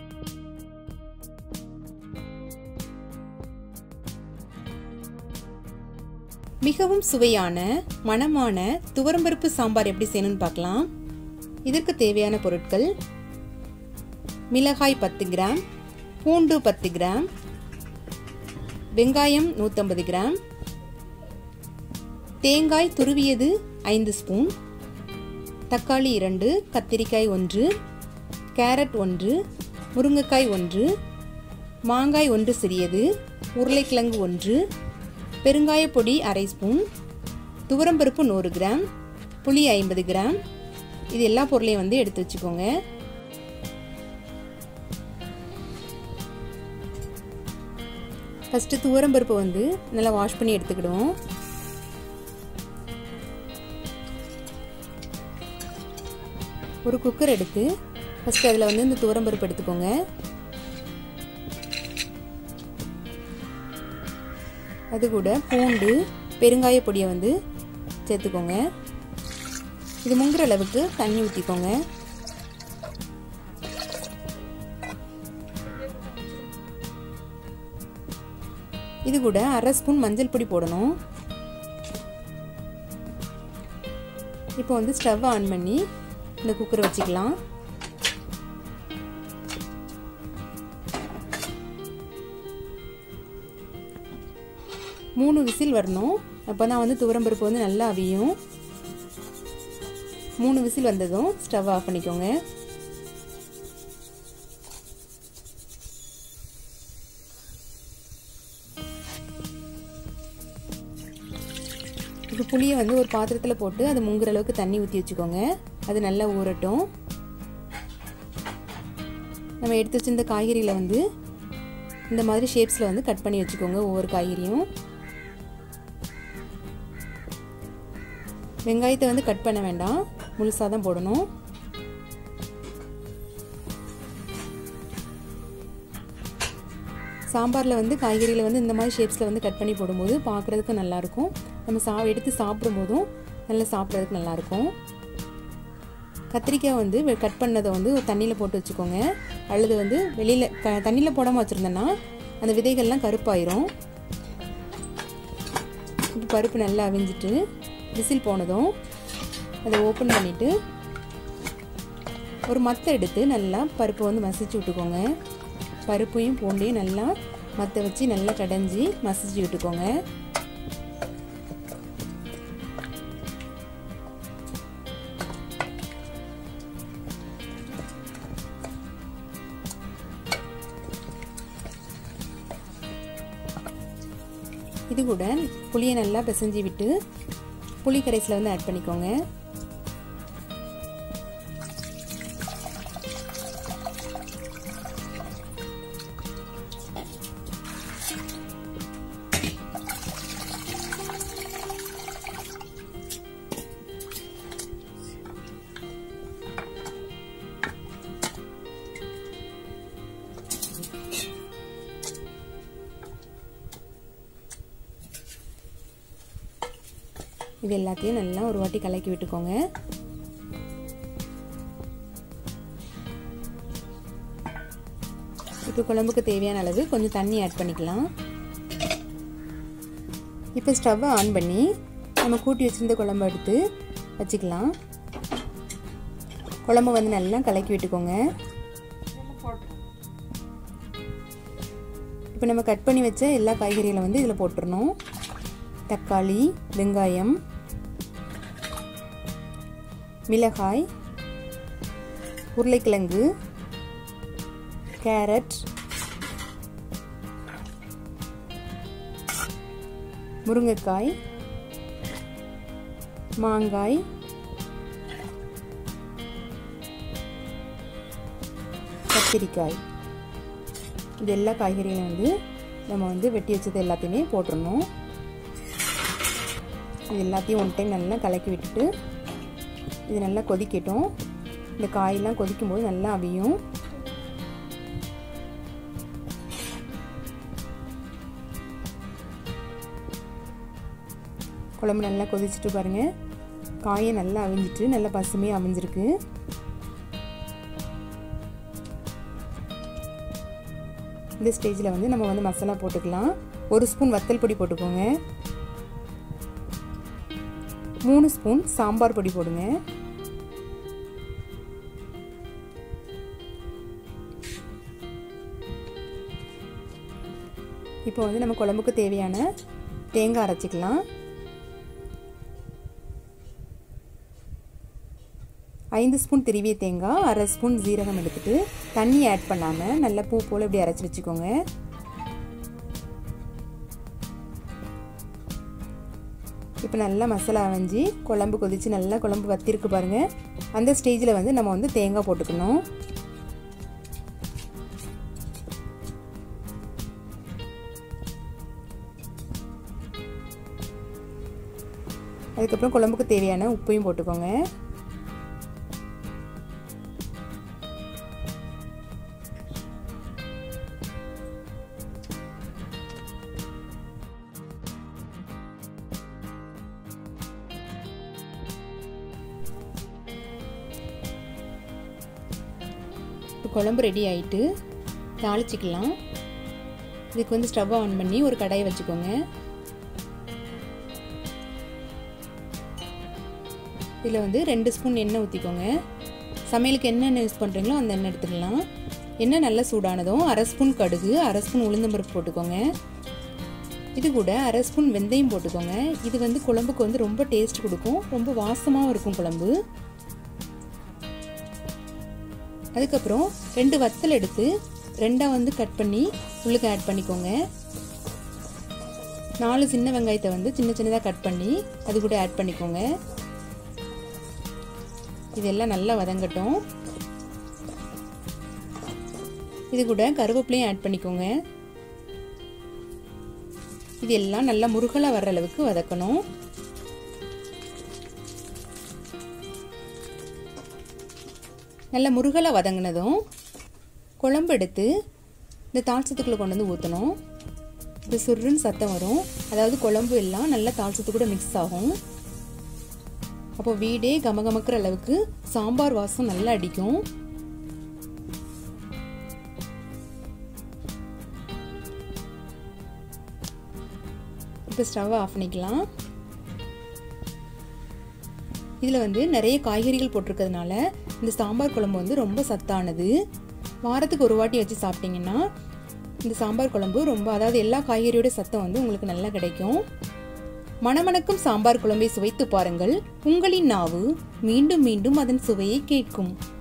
மிகவும் சுவையான மணமான துவரம்பருப்பு சாம்பார் எப்படி செய்யணும்னு பார்க்கலாம் இதற்கு தேவையான பொருட்கள் மிளகாய் பத்து கிராம் பூண்டு பத்து கிராம் வெங்காயம் நூற்றம்பது கிராம் தேங்காய் துருவியது ஐந்து ஸ்பூன் தக்காளி இரண்டு கத்திரிக்காய் ஒன்று கேரட் ஒன்று முருங்கைக்காய் ஒன்று மாங்காய் ஒன்று சிறியது உருளைக்கிழங்கு ஒன்று பெருங்காய பொடி அரை ஸ்பூன் துவரம்பருப்பு நூறு கிராம் புளி ஐம்பது கிராம் இது எல்லா பொருளையும் வந்து எடுத்து வச்சுக்கோங்க ஃபஸ்ட்டு துவரம்பருப்பை வந்து நல்லா வாஷ் பண்ணி எடுத்துக்கிடுவோம் ஒரு குக்கர் எடுத்து ஃபஸ்ட்டு அதில் வந்து இந்த துவரம்பருப்பு எடுத்துக்கோங்க அது கூட பூண்டு பெருங்காய பொடியை வந்து சேர்த்துக்கோங்க இது முங்குற அளவுக்கு தண்ணி ஊற்றிக்கோங்க இது கூட அரை ஸ்பூன் மஞ்சள் பொடி போடணும் இப்போ வந்து ஸ்டவ் ஆன் பண்ணி இந்த குக்கரை வச்சுக்கலாம் மூணு விசில் வரணும் அப்போ தான் வந்து துவரம்பருப்பு வந்து நல்லா அவியும் மூணு விசில் வந்ததும் ஸ்டவ் ஆஃப் பண்ணிக்கோங்க இப்போ புளியை வந்து ஒரு பாத்திரத்தில் போட்டு அது முங்குற அளவுக்கு தண்ணி ஊற்றி வச்சுக்கோங்க அது நல்லா ஊறட்டும் நம்ம எடுத்து வச்சிருந்த காய்கறிகளை வந்து இந்த மாதிரி ஷேப்ஸில் வந்து கட் பண்ணி வச்சுக்கோங்க ஒவ்வொரு காய்கறியும் வெங்காயத்தை வந்து கட் பண்ண வேண்டாம் முழுசாக தான் போடணும் சாம்பாரில் வந்து காய்கறிகளை வந்து இந்த மாதிரி ஷேப்ஸில் வந்து கட் பண்ணி போடும்போது பார்க்குறதுக்கு நல்லாயிருக்கும் நம்ம சா எடுத்து சாப்பிடும்போதும் நல்லா சாப்பிட்றதுக்கு நல்லாயிருக்கும் கத்திரிக்காய் வந்து கட் பண்ணதை வந்து ஒரு தண்ணியில் போட்டு வச்சுக்கோங்க அல்லது வந்து வெளியில் க தண்ணியில் போடாமல் வச்சுருந்தோன்னா அந்த விதைகள்லாம் கருப்பாயிரும் இப்போ பருப்பு நல்லா அவிஞ்சிட்டு விசில் போனதும் அதை ஓப்பன் பண்ணிவிட்டு ஒரு மத்தை எடுத்து நல்லா பருப்பை வந்து மசிச்சு விட்டுக்கோங்க பருப்பையும் பூண்டையும் நல்லா மற்ற வச்சு நல்லா கடைஞ்சி மசிச்சு விட்டுக்கோங்க இது கூட புளியை நல்லா பிசைஞ்சு விட்டு புளி கரைசலை வந்து ஆட் பண்ணிக்கோங்க இது எல்லாத்தையும் நல்லா ஒரு வாட்டி கலக்கி விட்டுக்கோங்க இப்போ குழம்புக்கு தேவையான அளவு கொஞ்சம் தண்ணி ஆட் பண்ணிக்கலாம் இப்போ ஸ்டவ்வை ஆன் பண்ணி நம்ம கூட்டி வச்சுருந்த குழம்பு எடுத்து வச்சுக்கலாம் குழம்பு வந்து நல்லா கலக்கி விட்டுக்கோங்க இப்போ நம்ம கட் பண்ணி வச்ச எல்லா காய்கறிகளை வந்து இதில் போட்டுடணும் தக்காளி வெங்காயம் மிளகாய் உருளைக்கிழங்கு கேரட் முருங்கைக்காய் மாங்காய் கத்திரிக்காய் இது எல்லா காய்கறியும் வந்து நம்ம வந்து வெட்டி வச்சது எல்லாத்தையுமே போட்டுடணும் இது எல்லாத்தையும் ஒன் டைம் நல்லா கலக்கி விட்டுட்டு இது நல்லா கொதிக்கட்டும் இந்த காயெல்லாம் கொதிக்கும் போது நல்லா அவியும் குழம்பு நல்லா கொதிச்சுட்டு பாருங்கள் காயை நல்லா அவிஞ்சிட்டு நல்லா பசுமையாக அவிஞ்சிருக்கு இந்த ஸ்டேஜில் வந்து நம்ம வந்து மசாலா போட்டுக்கலாம் ஒரு ஸ்பூன் வத்தல் பொடி போட்டுக்கோங்க மூணு ஸ்பூன் சாம்பார் பொடி போடுங்க இப்போ வந்து நம்ம குழம்புக்கு தேவையான தேங்காய் அரைச்சிக்கலாம் ஐந்து ஸ்பூன் திருவிய தேங்காய் அரை ஸ்பூன் ஜீரகம் எடுத்துட்டு தண்ணி ஆட் பண்ணாமல் நல்லா பூ போல் இப்படி அரைச்சி வச்சுக்கோங்க இப்போ நல்லா மசாலா அரைஞ்சி குழம்பு கொதித்து நல்லா குழம்பு வத்திருக்கு பாருங்கள் அந்த ஸ்டேஜில் வந்து நம்ம வந்து தேங்காய் போட்டுக்கணும் அதுக்கப்புறம் குழம்புக்கு தேவையான உப்பையும் போட்டுக்கோங்க இப்போ குழம்பு ரெடி ஆயிட்டு தாளிச்சிக்கலாம் இதுக்கு வந்து ஸ்டவ் ஆன் பண்ணி ஒரு கடாயை வச்சுக்கோங்க இதில் வந்து ரெண்டு ஸ்பூன் எண்ணெய் ஊற்றிக்கோங்க சமையலுக்கு என்ன யூஸ் பண்ணுறீங்களோ அந்த எண்ணெய் எடுத்துக்கலாம் எண்ணெய் நல்லா சூடானதும் அரை ஸ்பூன் கடுகு அரை ஸ்பூன் உளுந்தம்பருப்பு போட்டுக்கோங்க இது கூட அரை ஸ்பூன் வெந்தயம் போட்டுக்கோங்க இது வந்து குழம்புக்கு வந்து ரொம்ப டேஸ்ட் கொடுக்கும் ரொம்ப வாசமாகவும் இருக்கும் குழம்பு அதுக்கப்புறம் ரெண்டு வத்தல் எடுத்து ரெண்டாக வந்து கட் பண்ணி உள்ளுக்கு ஆட் பண்ணிக்கோங்க நாலு சின்ன வெங்காயத்தை வந்து சின்ன சின்னதாக கட் பண்ணி அது கூட ஆட் பண்ணிக்கோங்க இதெல்லாம் நல்லா வதங்கட்டும் இது கூட கருவேப்பிலையும் ஆட் பண்ணிக்கோங்க இது எல்லாம் நல்லா முருகலாக வர்ற அளவுக்கு வதக்கணும் நல்ல முருகலாக வதங்கினதும் குழம்பு எடுத்து இந்த தாழ்சத்துக்குள்ளே கொண்டு வந்து ஊற்றணும் இது சுருன்னு சத்தம் வரும் அதாவது குழம்பு எல்லாம் நல்லா தாழ்சத்து கூட மிக்ஸ் ஆகும் அப்போ வீடே கமகமக்கிற அளவுக்கு சாம்பார் வாசம் நல்லா அடிக்கும் இப்போ ஸ்டவ் ஆஃப் பண்ணிக்கலாம் இதில் வந்து நிறைய காய்கறிகள் போட்டிருக்கிறதுனால இந்த சாம்பார் குழம்பு வந்து ரொம்ப சத்தானது வாரத்துக்கு ஒரு வாட்டி வச்சு சாப்பிட்டிங்கன்னா இந்த சாம்பார் குழம்பு ரொம்ப அதாவது எல்லா காய்கறியோட சத்தம் வந்து உங்களுக்கு நல்லா கிடைக்கும் மணமணக்கும் சாம்பார் குழம்பை சுவைத்து பாருங்கள் உங்களின் நாவு மீண்டும் மீண்டும் அதன் சுவையை கேட்கும்